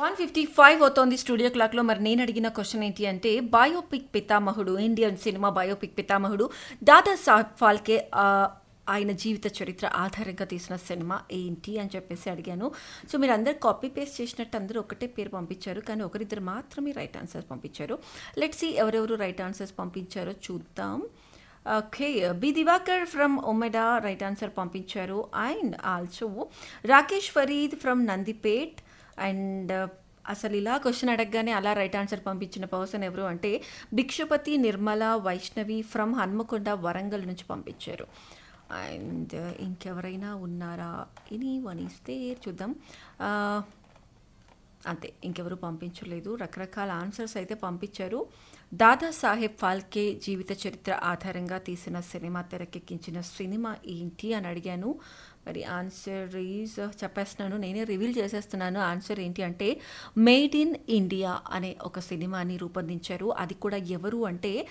one fifty five అవుతోంది studio క్లాక్లో మరి నేను అడిగిన క్వశ్చన్ ఏంటి అంటే బయోపిక్ పితామహుడు ఇండియన్ సినిమా బయోపిక్ పితామహుడు దాదా సాహెబ్ ఫాల్కే ఆ, ఆయన జీవిత చరిత్ర ఆధారంగా తీసిన సినిమా ఏంటి అని చెప్పేసి అడిగాను సో మీరు అందరు కాపీ పేస్ట్ చేసినట్టు అందరూ ఒకటే పేరు పంపించారు కానీ ఒకరిద్దరు మాత్రమే రైట్ ఆన్సర్స్ పంపించారు లెట్స్ సి ఎవరెవరు రైట్ ఆన్సర్స్ పంపించారో చూద్దాం okay B Diwakar from Omeda right answer పంపించారు and also Rakesh Farid from Nandipet and అసలు ఇలా క్వశ్చన్ అడగగానే అలా రైట్ ఆన్సర్ పంపించిన పర్సన్ ఎవరు అంటే భిక్షపతి నిర్మల వైష్ణవి ఫ్రమ్ హన్మకొండ వరంగల్ నుంచి పంపించారు అండ్ ఇంకెవరైనా ఉన్నారా ఇని వన్ ఇస్తే చూద్దాం ఆ, అంతే ఇంకెవరు పంపించలేదు రకరకాల ఆన్సర్స్ అయితే పంపించారు దాదా సాహెబ్ ఫాల్కే జీవిత చరిత్ర ఆధారంగా తీసిన సినిమా తెరకెక్కించిన సినిమా ఏంటి అని అడిగాను మరి ఆన్సర్ ఈజ్ చెప్పేస్తున్నాను నేనే రివీల్ చేసేస్తున్నాను ఆన్సర్ ఏంటి అంటే మేడ్ ఇన్ ఇండియా అనే ఒక సినిమాని రూపొందించారు అది కూడా ఎవరు అంటే